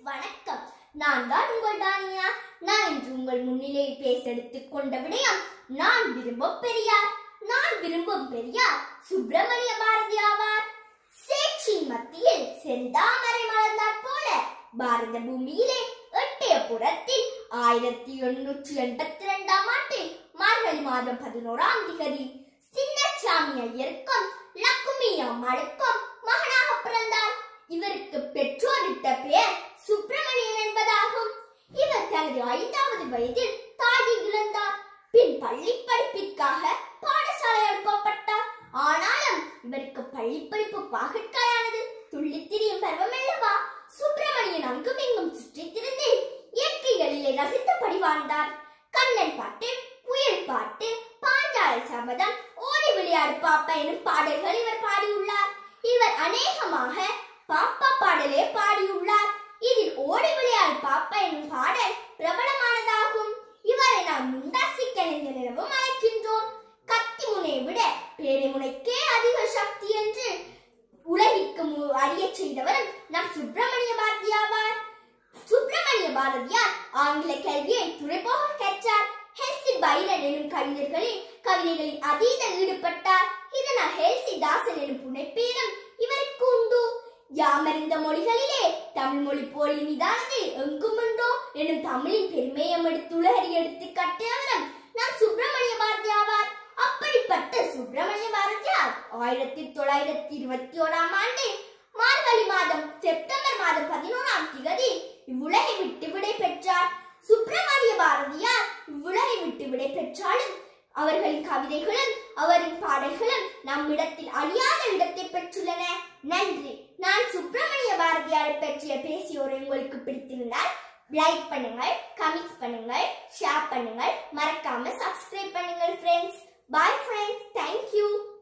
வணக்கம் நான் தான் உங்கள் தானியா நான் இன்று உங்கள் முன்னிலை பேச எடுத்துக் கொண்ட விடயம் நான் விரும்பும் பெரியார் நான் விரும்பும் பெரியார் சுப்பிரமணிய பாரதி ஆவார் சேட்சியின் மத்தியில் செந்தாமரை மலர்ந்தாற் போல பாரத பூமியிலே எட்டிய புறத்தில் ஆயிரத்தி எண்ணூற்றி எண்பத்தி இரண்டாம் ஆண்டில் மார்கழி மாதம் பதினோராம் திகதி சின்னசாமி ஐயருக்கும் லக்குமி அம்மாளுக்கும் மகனாக பிறந்தார் இவருக்கு பெற்றோரிட்ட பெயர் சுப்பிரமணியன் என்பதாகும் இவர் தனது ஐந்தாவது வயதில் தாயை இழந்தார் பின் பள்ளி படிப்பிற்காக பாடசாலை அனுப்பப்பட்டார் ஆனாலும் இவருக்கு பள்ளி படிப்பு பாகற்காயானது துள்ளித் திரியும் பருவமல்லவா சுப்பிரமணியன் அங்கும் இங்கும் சுற்றித் திரிந்து இயற்கைகளிலே ரசித்தபடி வாழ்ந்தார் கண்ணன் பாட்டு புயல் பாட்டு பாஞ்சால சபதம் ஓடி விளையாடு பாப்பா எனும் பாடல்கள் இவர் பாடியுள்ளார் இவர் அநேகமாக பாப்பா பாடலே பாடியுள்ளார் இதில் ஓடி விளையாடு பாப்பா எனும் பாடல் பிரபலமானதாகும் இவரை நாம் முண்டாசி கலைஞர் எனவும் அழைக்கின்றோம் கத்தி முனையை விட பேரை முனைக்கே அதிக சக்தி என்று உலகிற்கு மு- அறியச் செய்தவரும் நம் சுப்பிரமணிய பாரதி ஆவார் சுப்பிரமணிய பாரதியார் ஆங்கில கல்வியை துறைபோக கற்றார் ஹெல்சி பைரன் எனும் கவிஞர்களின் கவிதைகளில் அதீத ஈடுபட்டார் இதனால் ஹெல்சி தாசன் எனும் புனைப்பேரும் இவருக்கு உண்டு யாமறிந்த மொழிகளிலே தமிழ் மொழி போல் இனிதானது எங்கும் உண்டோ எனும் தமிழின் பெருமையம் எடுத்து உலகறி எடுத்து கட்டியவரும் நம் சுப்பிரமணிய பாரதி ஆவார் அப்படிப்பட்ட சுப்பிரமணிய பாரதியார் ஆயிரத்தி தொள்ளாயிரத்தி இருபத்தி ஓராம் ஆண்டு மார்கழி மாதம் செப்டம்பர் மாதம் பதினோராம் திகதி இவ்வுலகை விட்டு விடை பெற்றார் சுப்பிரமணிய பாரதியார் இவ்வுலகை விட்டு விடை பெற்றாலும் அவர்களின் கவிதைகளும் அவரின் பாடல்களும் நம்மிடத்தில் அழியாத இடத்தை பெற்றுள்ளன நன்றி நான் சுப்பிரமணிய பாரதியாரை பற்றிய பேசியோரை உங்களுக்கு பிடித்திருந்தால் லைக் பண்ணுங்கள் கமெண்ட்ஸ் பண்ணுங்கள் ஷேர் பண்ணுங்கள் மறக்காம சப்ஸ்கிரைப் பண்ணுங்கள் ஃப்ரெண்ட்ஸ் பாய் ஃப்ரெண்ட்ஸ் தேங்க்யூ